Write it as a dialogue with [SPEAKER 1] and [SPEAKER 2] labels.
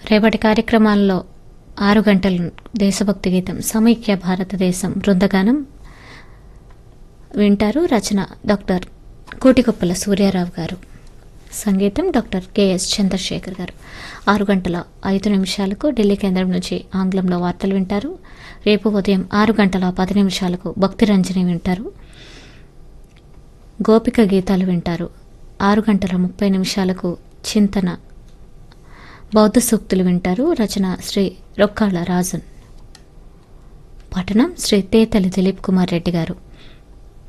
[SPEAKER 1] రేపటి కార్యక్రమాల్లో ఆరు గంటల దేశభక్తి గీతం సమైక్య భారతదేశం బృందగానం వింటారు రచన డాక్టర్ కోటికొప్పల సూర్యారావు గారు సంగీతం డాక్టర్ కెఎస్ చంద్రశేఖర్ గారు ఆరు గంటల ఐదు నిమిషాలకు ఢిల్లీ కేంద్రం నుంచి ఆంగ్లంలో వార్తలు వింటారు రేపు ఉదయం ఆరు గంటల పది నిమిషాలకు భక్తి రంజని వింటారు గోపిక గీతాలు వింటారు ఆరు గంటల ముప్పై నిమిషాలకు చింతన బౌద్ధ సూక్తులు వింటారు రచన శ్రీ రొక్కాళ్ళ రాజన్ పఠనం శ్రీ తేతలి దిలీప్ కుమార్ రెడ్డి గారు